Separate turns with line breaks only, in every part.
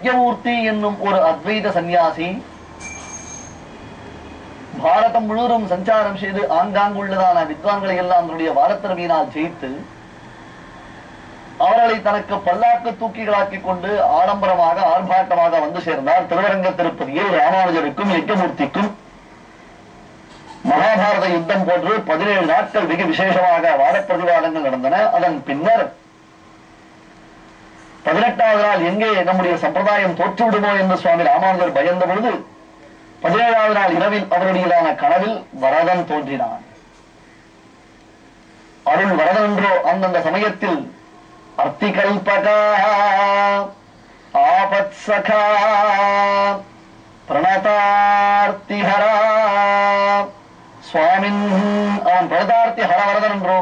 யஜ்ஞமூர்த்தி என்னும் ஒரு அத்வைத சந்நியாசி பாரதம் முழுவதும் சஞ்சாரம் செய்து ஆங்காங்குள்ளதான வித்வான்களை எல்லாம் தன்னுடைய வாரத்திறமையினால் ஜெயித்து அவர்களை தனக்கு பல்லாக்கு தூக்கிகளாக்கி கொண்டு ஆடம்பரமாக ஆர்ப்பாட்டமாக வந்து சேர்ந்தார் திருவரங்க திருப்பதியில் ராமானுஜருக்கும் யஜ்ஞமூர்த்திக்கும் மகாபாரத யுத்தம் போன்று பதினேழு நாட்கள் மிக விசேஷமாக வாதப்பிரதிவாதங்கள் நடந்தன அதன் பின்னர் பதினெட்டாவது நாள் எங்கே நம்முடைய சம்பிரதாயம் தோற்றுவிடுமோ என்று சுவாமி ராமானுஜர் பயந்த பொழுது பதினேழாவது நாள் இரவில் அவருடையதான கனவில் வரதன் தோன்றினான் அருள் வரதன் என்றோ அந்தந்த சமயத்தில் அர்த்திகல்பகா ஆபத் சகா பிரணதார்த்திஹரா சுவாமின் அவன் பிரணதார்த்தி ஹரவரதன் என்றோ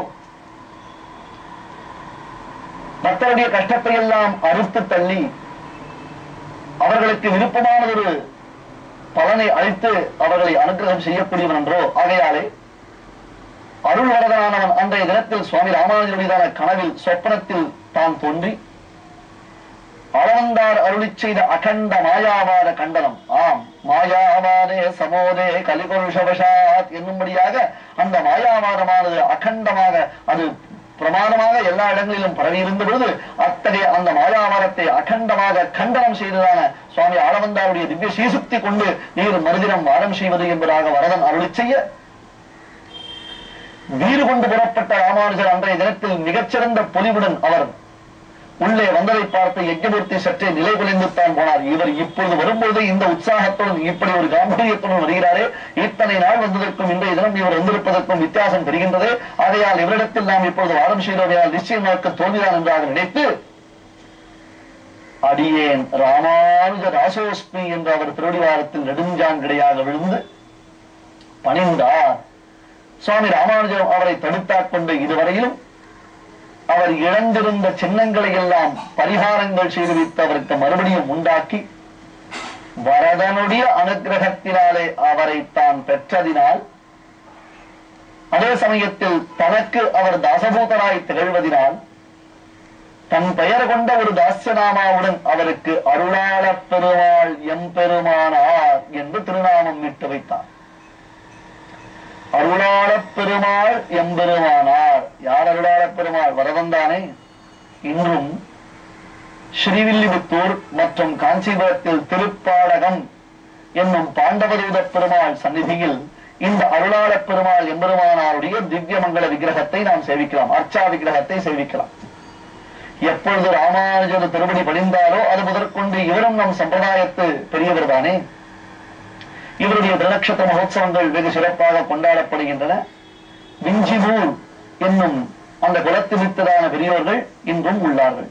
பக்தருடைய கஷ்டத்தை எல்லாம் அறுத்து தள்ளி அவர்களுக்கு விருப்பமானதொரு பலனை அளித்து அவர்களை அனுகிரகம் செய்யக்கூடியவன் என்றோ ஆகையாலே அருள் வரதனானவன் அன்றைய தினத்தில் சுவாமி ராமானுஜருடையதான கனவில் சொப்பனத்தில் தான் தோன்றி அளவந்தார் அருளிச் செய்த அகண்ட மாயாவாத கண்டனம் ஆம் மாயாவாதே சமோதே கலிகொருஷவசாத் என்னும்படியாக அந்த மாயாவாதமானது அகண்டமாக அது பிரமாணமாக எல்லா இடங்களிலும் பரவி இருந்த பொழுது அத்தகைய அந்த மாயாவாரத்தை அகண்டமாக கண்டனம் செய்ததான சுவாமி ஆளவந்தாருடைய திவ்ய சீசுக்தி கொண்டு நீர் மறுதினம் வாரம் செய்வது என்பதாக வரதன் அருளிச் செய்ய வீறு கொண்டு புறப்பட்ட ராமானுஜர் அன்றைய தினத்தில் மிகச்சிறந்த பொலிவுடன் அவர் உள்ளே வந்ததை பார்த்து யஜ்ஞமூர்த்தி சற்றே நிலை குலைந்துத்தான் போனார் இவர் இப்பொழுது வரும்போது இந்த உற்சாகத்துடன் இப்படி ஒரு காம்பீரியத்துடன் வருகிறாரே இத்தனை நாள் வந்ததற்கும் இன்றைய தினம் இவர் வந்திருப்பதற்கும் வித்தியாசம் தெரிகின்றது ஆகையால் இவரிடத்தில் நாம் இப்பொழுது வாரம் செய்தவையால் நிச்சயமாக்க தோல்விதான் என்றாக நினைத்து அடியேன் ராமானுஜ ராசோஸ்மி என்று அவர் திருவடிவாரத்தில் நெடுஞ்சாங்கிடையாக விழுந்து பணிந்தார் சுவாமி ராமானுஜர் அவரை தடுத்தாக் கொண்டு இதுவரையிலும் அவர் இழந்திருந்த சின்னங்களை எல்லாம் பரிகாரங்கள் செய்து வைத்து அவருக்கு மறுபடியும் உண்டாக்கி வரதனுடைய அனுகிரகத்தினாலே அவரை தான் பெற்றதினால் அதே சமயத்தில் தனக்கு அவர் தாசபூதராய் திகழ்வதினால் தன் பெயர் கொண்ட ஒரு தாஸ்யநாமாவுடன் அவருக்கு அருளாளப் பெருமாள் எம்பெருமானார் என்று திருநாமம் விட்டு வைத்தார் அருளாளப் பெருமாள் எம்பெருமானார் யார் அருளாளப் பெருமாள் வரதந்தானே இன்றும் ஸ்ரீவில்லிபுத்தூர் மற்றும் காஞ்சிபுரத்தில் திருப்பாடகம் என்னும் பாண்டவதூத பெருமாள் சந்நிதியில் இந்த அருளாளப் பெருமாள் எம்பெருமானாருடைய திவ்ய மங்கள விக்கிரகத்தை நாம் சேவிக்கலாம் அர்ச்சா விக்கிரகத்தை சேவிக்கலாம் எப்பொழுது ராமானுஜர் திருப்படி பணிந்தாரோ அது முதற்கொண்டு இவரும் நம் சம்பிரதாயத்து பெரியவர் தானே இவருடைய திருநக்ஷத்திர மகோத்சவங்கள் வெகு சிறப்பாக கொண்டாடப்படுகின்றன விஞ்சிபூர் என்னும் அந்த குலத்து வித்ததான பெரியோர்கள் இன்றும் உள்ளார்கள்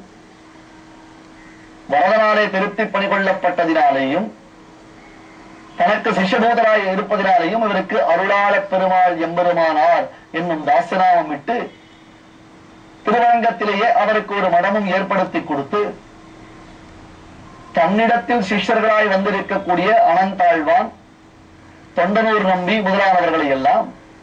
வரதனாலே திருப்தி பணிகொள்ளப்பட்டதினாலேயும் தனக்கு சிஷ்யபூதராய் இருப்பதினாலேயும் இவருக்கு அருளாளப் பெருமாள் எம்பெருமானார் என்னும் தாசநாமம் விட்டு திருவரங்கத்திலேயே அவருக்கு ஒரு மடமும் ஏற்படுத்தி கொடுத்து தன்னிடத்தில் சிஷ்யர்களாய் வந்திருக்கக்கூடிய அனந்தாழ்வான் தொண்டனூர் நம்பி முதலானவர்களை எல்லாம்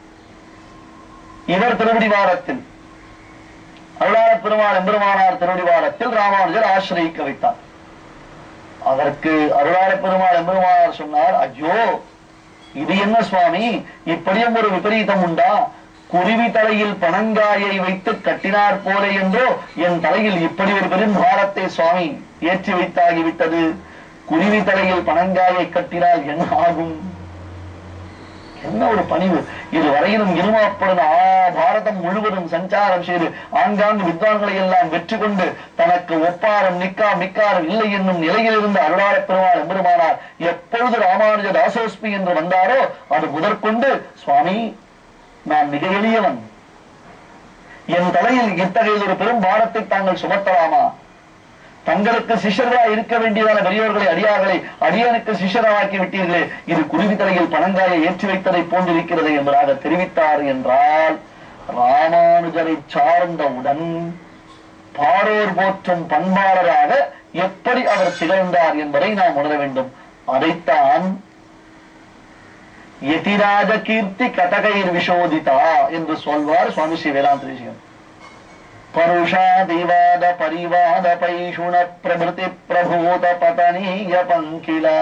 இவர் திருவடிவாரத்தில் அருளாள பெருமாள் எம்பெருமானார் திருவடிவாரத்தில் ராமானுஜர் ஆசிரியிக்க வைத்தார் அதற்கு அருளாள பெருமாள் எம்பெருமானார் சொன்னார் ஐயோ இது என்ன சுவாமி இப்படியும் ஒரு விபரீதம் உண்டா குருவி தலையில் பனங்காயை வைத்து கட்டினார் போலே என்றோ என் தலையில் இப்படி ஒரு பெரும் பாரத்தை சுவாமி ஏற்றி வைத்தாகிவிட்டது குருவி தலையில் பனங்காயை கட்டினால் என்ன ஆகும் என்ன ஒரு பணிவு இது வரையிலும் இருமாப்புடன் ஆ பாரதம் முழுவதும் சஞ்சாரம் செய்து ஆங்காங்கு வித்வான்களை எல்லாம் வெற்றி கொண்டு தனக்கு ஒப்பாரும் நிக்கா மிக்காரும் இல்லை என்னும் நிலையில் இருந்த அருளாள பெருமாள் எம்பெருமானார் எப்பொழுது ராமானுஜ தாசோஸ்மி என்று வந்தாரோ அது முதற்கொண்டு சுவாமி நான் மிக எளியவன் என் தலையில் இத்தகைய ஒரு பெரும் பாரத்தை தாங்கள் சுமத்தலாமா தங்களுக்கு சிஷ்யர்களாய் இருக்க வேண்டியதான பெரியோர்களை அடியார்களை அடியனுக்கு சிஷ்யராக்கி விட்டீர்களே இது குருவி தலையில் பணங்காயை ஏற்றி வைத்ததை போன்றிருக்கிறது என்பதாக தெரிவித்தார் என்றால் ராமானுஜரை சார்ந்தவுடன் பாரோர் போற்றும் பண்பாளராக எப்படி அவர் திகழ்ந்தார் என்பதை நாம் உணர வேண்டும் அதைத்தான் எதிராஜ கீர்த்தி கதகைர் விஷோதிதா என்று சொல்வார் சுவாமி ஸ்ரீ வேதாந்த தேசிகன் பருஷாதிவாத பரிவாத பைஷுண பிரபிருதி பிரபூத பதனீய பங்கிலா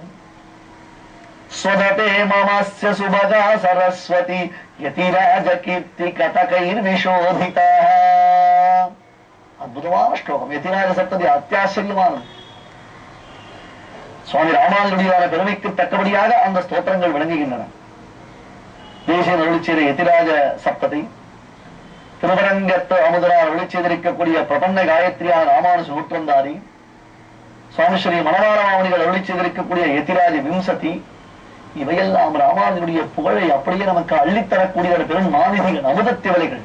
स्वदते ममस्य सुभगा सरस्वती यतिराज கீர்த்தி கதகைர் விஷோதிதா அற்புதமான ஸ்லோகம் எதிராஜ சப்ததி அத்தியாச்சரியமானது சுவாமி ராமானுடைய பெருமைக்கு தக்கபடியாக அந்த ஸ்தோத்திரங்கள் விளங்குகின்றன தேசிய அருளிச்செய்த எதிராஜ சப்தத்தை திருவரங்கத்து அமுதரால் அருளிச்செய்திருக்கக்கூடிய பிரபந்த காயத்ரியான ராமானுஜ நூற்றந்தாரி சுவாமி ஸ்ரீ மணவாள மாமனிகள் அருளி செய்திருக்கக்கூடிய எதிராஜ விம்சதி இவையெல்லாம் ராமானுஜனுடைய புகழை அப்படியே நமக்கு அள்ளித்தரக்கூடிய ஒரு பெரும் மாநிதிகள் அமுதத்திவலைகள்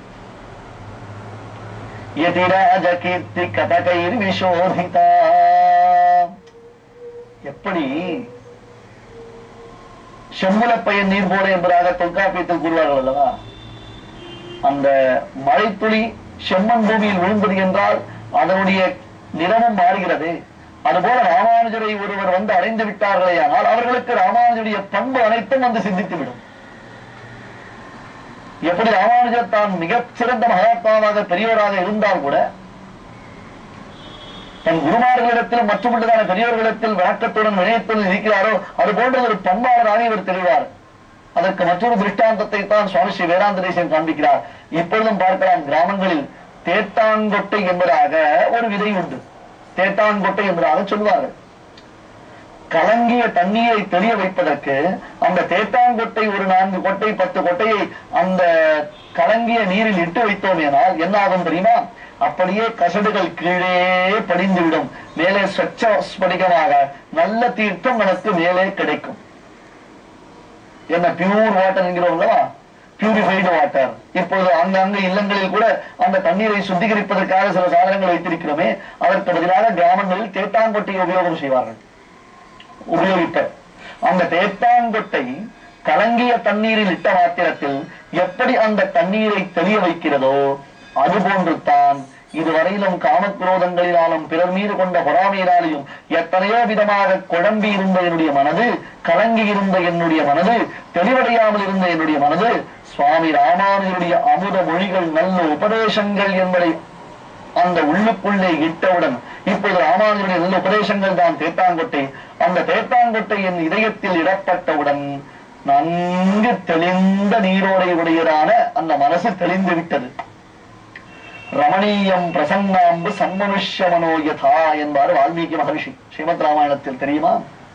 எதிராஜ கீர்த்தி கதகைர் விஷோதிதா எப்படி செம்முல பையன் நீர் போல என்பதாக தொல்காப்பியத்தில் கூறுவார்கள் அல்லவா அந்த மழைத்துளி செம்மண் பூமியில் விழுந்தது என்றால் அதனுடைய நிறமும் மாறுகிறது அதுபோல ராமானுஜரை ஒருவர் வந்து அடைந்து விட்டார்களே ஆனால் அவர்களுக்கு ராமானுஜருடைய பண்பு அனைத்தும் வந்து சிந்தித்துவிடும் எப்படி ராமானுஜர் தான் மிகச் சிறந்த மகாத்மாவாக பெரியவராக இருந்தால் கூட தன் குருமார்களிடத்தில் மற்றபடிதான பெரியவர்களிடத்தில் வணக்கத்துடன் வினயத்துடன் இருக்கிறாரோ அது போன்ற ஒரு பண்பாளராக இவர் தெரிவார் அதற்கு மற்றொரு திருஷ்டாந்தத்தை தான் சுவாமி ஸ்ரீ வேதாந்த தேசியம் காண்பிக்கிறார் இப்பொழுதும் பார்க்கலாம் கிராமங்களில் தேட்டாங்கொட்டை என்பதாக ஒரு விதை உண்டு தேட்டாங்கொட்டை என்பதாக சொல்வார்கள் கலங்கிய தண்ணீரை தெளிய வைப்பதற்கு அந்த தேட்டாங்கொட்டை ஒரு நான்கு கொட்டை பத்து கொட்டையை அந்த கலங்கிய நீரில் இட்டு வைத்தோம் என்றால் என்ன ஆகும் தெரியுமா அப்படியே கசடுகள் கீழே படிந்துவிடும் மேலே ஸ்வச்ச ஸ்படிகமாக நல்ல தீர்த்தம் நமக்கு மேலே கிடைக்கும் என்ன பியூர் வாட்டர் என்கிறோம் அல்லவா பியூரிஃபைடு வாட்டர் இப்பொழுது அங்கங்க இல்லங்களில் கூட அந்த தண்ணீரை சுத்திகரிப்பதற்காக சில சாதனங்கள் வைத்திருக்கிறோமே அதற்கு பதிலாக கிராமங்களில் தேட்டாங்கொட்டையை உபயோகம் செய்வார்கள் உபயோகிப்பர் அந்த தேட்டாங்கொட்டை கலங்கிய தண்ணீரில் இட்ட மாத்திரத்தில் எப்படி அந்த தண்ணீரை தெளிய வைக்கிறதோ அதுபோன்று தான் இதுவரையிலும் காமக்ரோதங்களினாலும் பிறர் மீது கொண்ட பொறாமையினாலையும் எத்தனையோ விதமாக குழம்பி இருந்த என்னுடைய மனது கலங்கி இருந்த என்னுடைய மனது தெளிவடையாமல் இருந்த என்னுடைய மனது சுவாமி ராமானுஜருடைய அமுத மொழிகள் நல்ல உபதேசங்கள் என்பதை அந்த உள்ளுக்குள்ளே இட்டவுடன் இப்போது ராமானுஜருடைய நல்ல உபதேசங்கள் தான் தேத்தாங்கொட்டை அந்த தேத்தாங்கொட்டை என் இதயத்தில் இடப்பட்டவுடன் நன்கு தெளிந்த நீரோடை உடையதான அந்த மனசு தெளிந்து விட்டது ரமணீயம் பிரசன்னாம்பு சன்மனுஷ்ய மனோயதா என்பார் வால்மீகி மகரிஷி ஸ்ரீமத் ராமாயணத்தில் தெரியுமா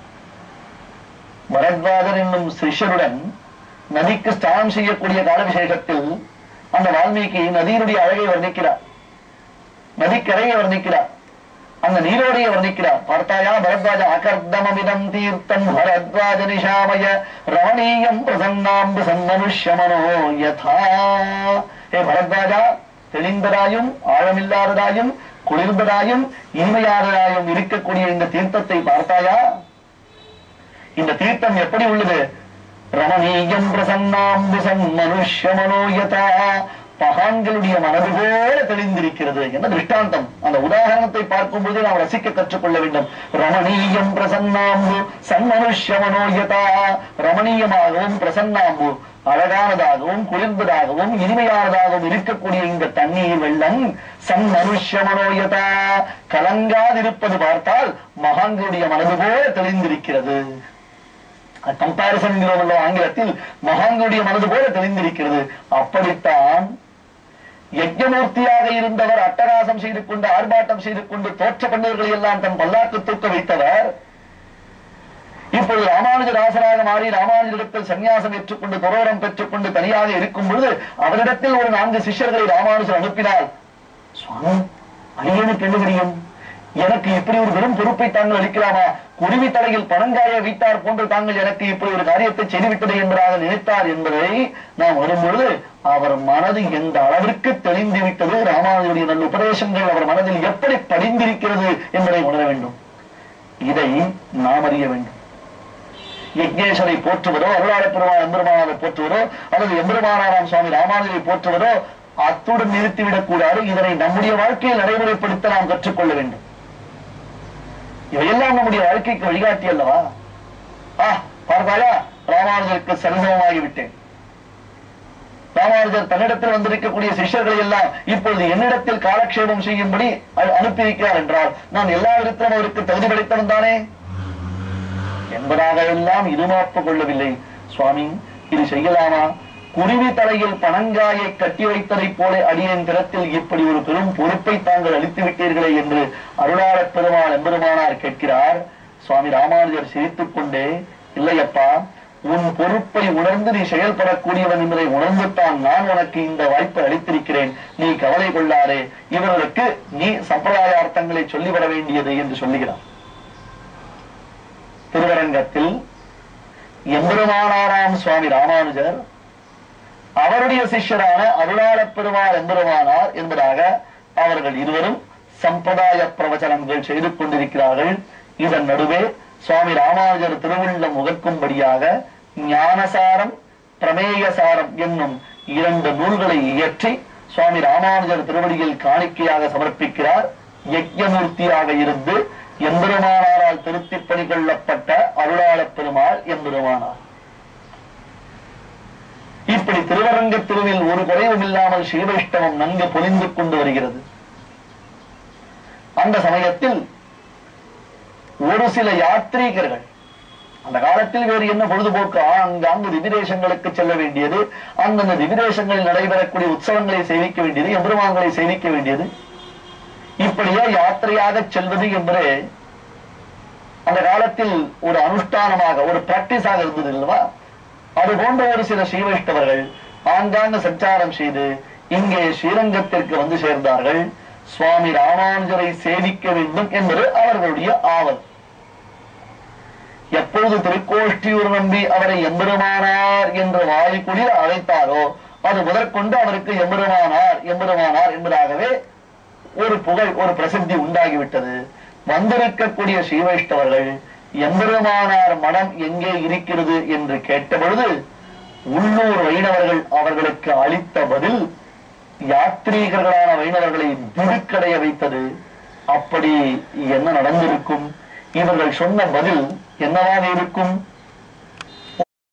வரத்வாஜர் என்னும் சிஷ்யருடன் நதிக்கு ஸ்நானம் செய்யக்கூடிய கால விசேஷத்தில் அந்த வால்மீகி நதியினுடைய அழகை வர்ணிக்கிறார் நதிக்கரையை வர்ணிக்கிறார் அந்த நீரோடையை வர்ணிக்கிறார் பார்த்தாயா பரத்வாஜ அகர்தமமிதம் தீர்த்தம் பரத்வாஜ நிஷாமய ரமணீயம் பிரசன்னாம்பு சன்மனுஷ்யமனோ யதா ஏ பரத்வாஜா தெளிந்ததாயும் ஆழமில்லாததாயும் குளிர்ந்ததாயும் இனிமையானதாயும் இருக்கக்கூடிய இந்த தீர்த்தத்தை பார்த்தாயா இந்த தீர்த்தம் எப்படி உள்ளது ரமணீயம் பிரசன்னாம்புசம் மனுஷ்ய மனோயதா மகான்களுடைய மனது போல தெளிந்திருக்கிறது என்ன திருஷ்டாந்தம் அந்த உதாரணத்தை பார்க்கும் பொழுது நாம் ரசிக்க கற்றுக்கொள்ள வேண்டும் ரமணீயம் பிரசன்னாம்பு சன்மனுஷ்ய மனோயதா ரமணீயமாகவும் பிரசன்னாம்பு அழகானதாகவும் குளிர்ந்ததாகவும் இனிமையானதாகவும் இருக்கக்கூடிய இந்த தண்ணீர் வெள்ளம் சன் மனுஷ்ய மனோயதா கலங்காதிருப்பது பார்த்தால் மகான்களுடைய மனது போல தெளிந்திருக்கிறது கம்பாரிசன் ஆங்கிலத்தில் மகான்களுடைய மனது போல தெளிந்திருக்கிறது அப்படித்தான் யஜ்ஞமூர்த்தியாக இருந்தவர் அட்டகாசம் செய்து கொண்டு ஆர்ப்பாட்டம் செய்து கொண்டு தோற்ற பண்ணவர்களை எல்லாம் தன் பல்லாக்கு தூக்க வைத்தவர் இப்பொழுது ராமானுஜராசராக மாறி ராமானுஜரிடத்தில் சன்னியாசம் ஏற்றுக்கொண்டு துரோரம் பெற்றுக்கொண்டு தனியாக இருக்கும் பொழுது அவரிடத்தில் ஒரு நான்கு சிஷ்யர்களை ராமானுஜர் அனுப்பினார் சுவாமி அடியனுக்கு என்ன தெரியும் எனக்கு இப்படி ஒரு பெரும் பொறுப்பை தாங்கள் அளிக்கலாமா குருவி தலையில் பணங்காய வைத்தார் போன்று தாங்கள் எனக்கு இப்படி ஒரு காரியத்தை செய்துவிட்டது என்பதாக நினைத்தார் என்பதை நாம் வரும்பொழுது அவர் மனது எந்த அளவிற்கு தெளிந்து விட்டது ராமானுஜருடைய நல்ல உபதேசங்கள் அவர் மனதில் எப்படி படிந்திருக்கிறது என்பதை உணர வேண்டும் இதை நாம் அறிய வேண்டும் யக்னேஸ்வரை போற்றுவதோ அருளாள பெருமாள் எம்பெருமானாரை போற்றுவதோ அல்லது எம்பெருமானாராம் சுவாமி ராமானுஜரை போற்றுவதோ அத்துடன் நிறுத்திவிடக் கூடாது இதனை நம்முடைய வாழ்க்கையில் நடைமுறைப்படுத்த நாம் கற்றுக்கொள்ள வேண்டும் இவையெல்லாம் நம்முடைய வாழ்க்கைக்கு வழிகாட்டி அல்லவா ஆ பார்த்தாயா ராமானுஜருக்கு சரிசமமாகி விட்டேன் ராமானுஜர் தன்னிடத்தில் வந்திருக்கக்கூடிய சிஷ்யர்களை எல்லாம் இப்பொழுது என்னிடத்தில் காலக்ஷேபம் செய்யும்படி அ- அனுப்பியிருக்கிறார் என்றால் நான் எல்லா விதத்திலும் அவருக்கு தகுதி படைத்தவன் தானே என்பதாக எல்லாம் இருமாப்பு கொள்ளவில்லை சுவாமி இது செய்யலாமா குருவி தலையில் பனங்காயை கட்டி வைத்ததைப் போல அடியேன் திறத்தில் இப்படி ஒரு பெரும் பொறுப்பை தாங்கள் அளித்து விட்டீர்களே என்று அருளாளப் பெருமாள் எம்பெருமானார் கேட்கிறார் சுவாமி ராமானுஜர் சிரித்துக் கொண்டே இல்லையப்பா உன் பொறுப்பை உணர்ந்து நீ செயல்படக்கூடியவன் என்பதை உணர்ந்துத்தான் நான் உனக்கு இந்த வாய்ப்பை அளித்திருக்கிறேன் நீ கவலை கொள்ளாதே இவர்களுக்கு நீ சம்பிரதாய அர்த்தங்களை சொல்லிவிட வேண்டியது என்று சொல்லுகிறார் திருவரங்கத்தில் எம்பெருமானாராம் சுவாமி ராமானுஜர் அவருடைய சிஷ்யரான அருளாளப் பெருமாள் எம்பெருமானார் என்பதாக அவர்கள் இருவரும் சம்பிரதாய பிரவச்சனங்கள் செய்து கொண்டிருக்கிறார்கள் இதன் நடுவே சுவாமி ராமானுஜர் திருவுள்ளம் உகக்கும்படியாக ஞானசாரம் பிரமேயசாரம் என்னும் இரண்டு நூல்களை இயற்றி சுவாமி ராமானுஜர் திருவடியில் காணிக்கையாக சமர்ப்பிக்கிறார் யஜ்யமூர்த்தியாக இருந்து எம்பெருமானாரால் திருத்திப் பணி கொள்ளப்பட்ட அருளாளப் பெருமாள் எம்பெருமானார் இப்படி திருவரங்க திருவில் ஒரு குறைவும் இல்லாமல் ஸ்ரீவைஷ்ணவம் நன்கு பொலிந்து கொண்டு வருகிறது அந்த சமயத்தில் ஒரு சில யாத்ரீகர்கள் அந்த காலத்தில் வேறு என்ன பொழுதுபோக்கு அங்காங்கு திவிதேசங்களுக்கு செல்ல வேண்டியது அந்தந்த திவிதேசங்களில் நடைபெறக்கூடிய உற்சவங்களை சேவிக்க வேண்டியது எம்பெருமான்களை சேவிக்க வேண்டியது இப்படியே யாத்திரையாக செல்வது என்பது அந்த காலத்தில் ஒரு அனுஷ்டானமாக ஒரு பிராக்டிஸாக இருந்தது இல்லவா அது போன்ற ஒரு சில ஸ்ரீவைஷ்ணவர்கள் ஆங்காங்க சஞ்சாரம் செய்து இங்கே ஸ்ரீரங்கத்திற்கு வந்து சேர்ந்தார்கள் சுவாமி ராமானுஜரை சேவிக்க வேண்டும் என்பது அவர்களுடைய ஆவல் எப்பொழுது திருக்கோஷ்டியூர் நம்பி அவரை எம்பெருமானார் என்று வாய்க்குடியில் அழைத்தாரோ அது முதற்கொண்டு அவருக்கு எம்பெருமானார் எம்பெருமானார் என்பதாகவே ஒரு புகழ் ஒரு பிரசித்தி உண்டாகிவிட்டது வந்திருக்கக்கூடிய ஸ்ரீவைஷ்ணவர்கள் எம்பெருமானார் மடம் எங்கே இருக்கிறது என்று கேட்ட பொழுது உள்ளூர் வைணவர்கள் அவர்களுக்கு அளித்த பதில் யாத்ரீகர்களான வைணவர்களை திடுக்கடைய வைத்தது அப்படி என்ன நடந்திருக்கும் இவர்கள் சொன்ன பதில் என்னவாக இருக்கும்